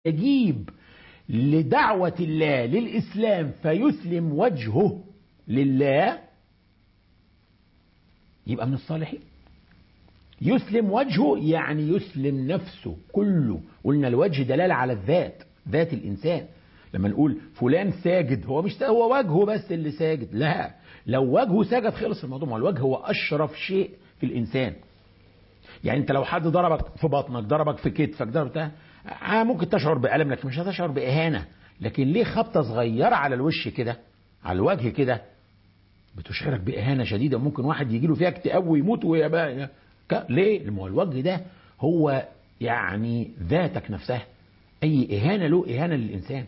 يجيب لدعوة الله للإسلام فيسلم وجهه لله يبقى من الصالحين يسلم وجهه يعني يسلم نفسه كله قلنا الوجه دلالة على الذات ذات الإنسان لما نقول فلان ساجد هو مش هو وجهه بس اللي ساجد لا لو وجهه ساجد خلص الموضوع ما الوجه هو أشرف شيء في الإنسان يعني انت لو حد ضربك في بطنك ضربك في كتفك ضربك آه ممكن تشعر بألم لكن مش هتشعر بإهانة لكن ليه خبطة صغيرة على الوش كده على الوجه كده بتشعرك بإهانة شديدة ممكن واحد يجي له فيها اكتئاب ويموت ويبقى ليه؟ لما الوجه ده هو يعني ذاتك نفسها أي إهانة له إهانة للإنسان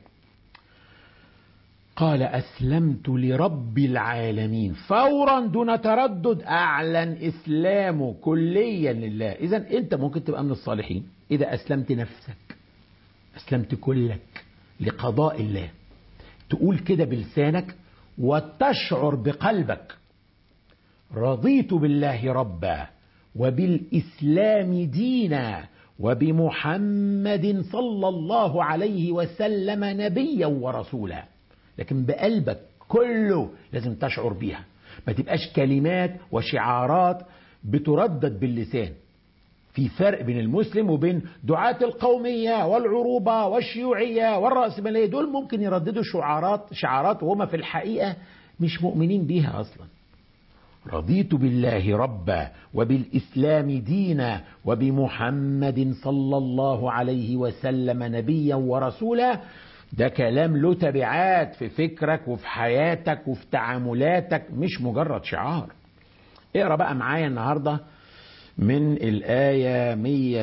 قال أسلمت لرب العالمين فورا دون تردد أعلن إسلامه كليا لله إذا أنت ممكن تبقى من الصالحين إذا أسلمت نفسك أسلمت كلك لقضاء الله تقول كده بلسانك وتشعر بقلبك رضيت بالله ربا وبالإسلام دينا وبمحمد صلى الله عليه وسلم نبيا ورسولا لكن بقلبك كله لازم تشعر بيها ما تبقاش كلمات وشعارات بتردد باللسان في فرق بين المسلم وبين دعاة القومية والعروبة والشيوعية والرأسمالية دول ممكن يرددوا شعارات شعارات وهم في الحقيقة مش مؤمنين بيها أصلا رضيت بالله ربا وبالإسلام دينا وبمحمد صلى الله عليه وسلم نبيا ورسولا ده كلام له تبعات في فكرك وفي حياتك وفي تعاملاتك مش مجرد شعار اقرا بقى معايا النهارده من الآية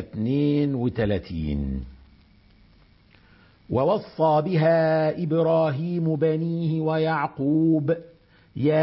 132 ووصى بها إبراهيم بنيه ويعقوب يا